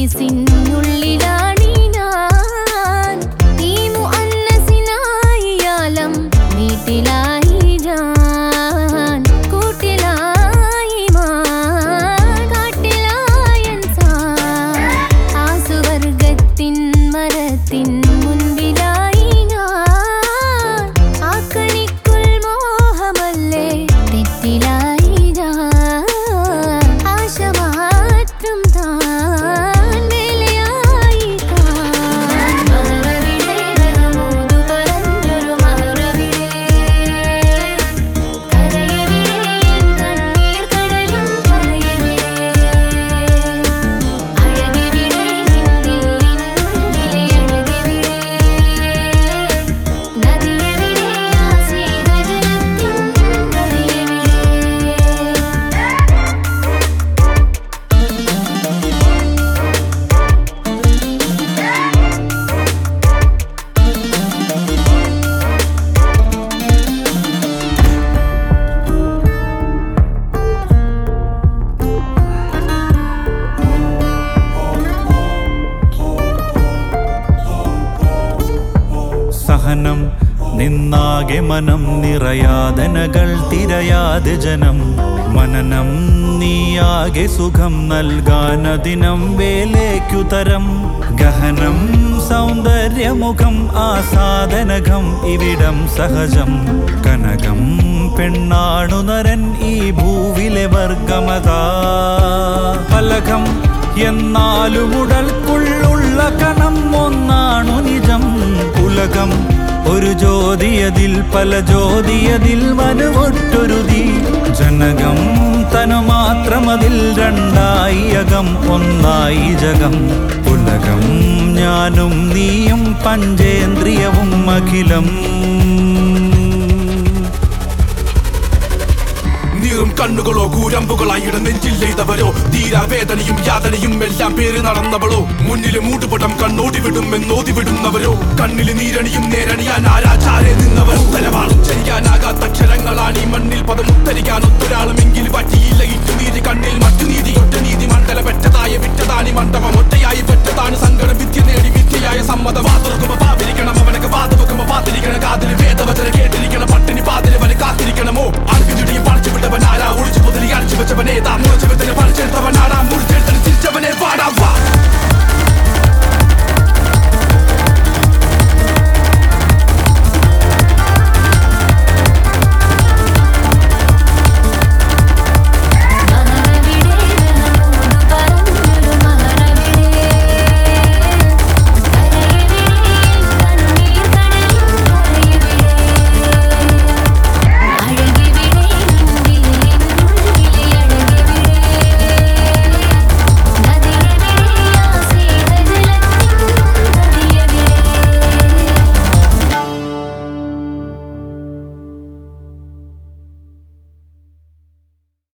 തമീസിനുള്ളിലാണീ ഞാൻ ഈ മുഅന്നസിനായി ആലം വീട്ടിലായി ജാൻ കൂട്ടിലായി മാൻ കാട്ടിലായി ഇൻസാൻ ആ സുവർഗത്തിൻ മരത്തിൻ മുൻപിലായി ഞാൻ ആ കണിക്കുൾ മോഹമല്ലേ തെറ്റിലായി ഞാൻ ആശ മാത്രം താൻ വേലയായി താൻ മഹറവിടെ മഹമൂദ് പറഞ്ഞൊരു മഹറവിടെ കരയവിടെ കണ്ണീർ കടലും കരയവിടെ അഴകവിടെ നിന്നിൽ അഴകവിടെ നദിയവിടെ ആ സ്നേഹജലത്തിൻ നദിയവിടെ സഹനം നിന്നാകെ മനം നിറയാതനകൾ തിരയാതെ ജനം മനനം നീയാകെ സുഖം നൽകാനദിനം വേലേക്കുതരം ഗഹനം സൗന്ദര്യമുഖം ആസാദനകം ഇവിടം സഹജം കനകം പെണ്ണാണുനരൻ ഈ ഭൂവിലെ വർഗമതാ ഫലകം എന്നാലും ഉടൽക്കുള്ളുള്ള കണം ഒന്നാണു നിജം ഉലകം ഒരു ജ്യോതിയതിൽ പല ജ്യോതിയതിൽ മനുവൊട്ടൊരുതി ജനകം തനു മാത്രമതിൽ രണ്ടായി അകം ഒന്നായി ജഗം ഉലകം ഞാനും നീയും പഞ്ചേന്ദ്രിയവും അഖിലം നീറും കണ്ണുകളോ കൂരമ്പുകളായിട നെഞ്ചിൽ ചെയ്തവരോ തീരാ വേദനയും യാതനയും എല്ലാം പേര് നടന്നവളോ മുന്നിലെ മൂടുപടം കണ്ണോടി വിടും എന്നോതി വിടുന്നവരോ കണ്ണില് നീരണിയും നേരണിയാൻ ആരാചാരെ നിന്നവർ തലവാളും ചെയ്യാനാകാത്ത അക്ഷരങ്ങളാണ് ഈ മണ്ണിൽ പദം ഉത്തരിക്കാൻ ഒത്തൊരാളുമെങ്കിൽ പറ്റിയില്ല ഇട്ടുനീതി കണ്ണിൽ മറ്റു നീതി ഒറ്റ നീതി മണ്ഡല പെറ്റതായ വിറ്റതായ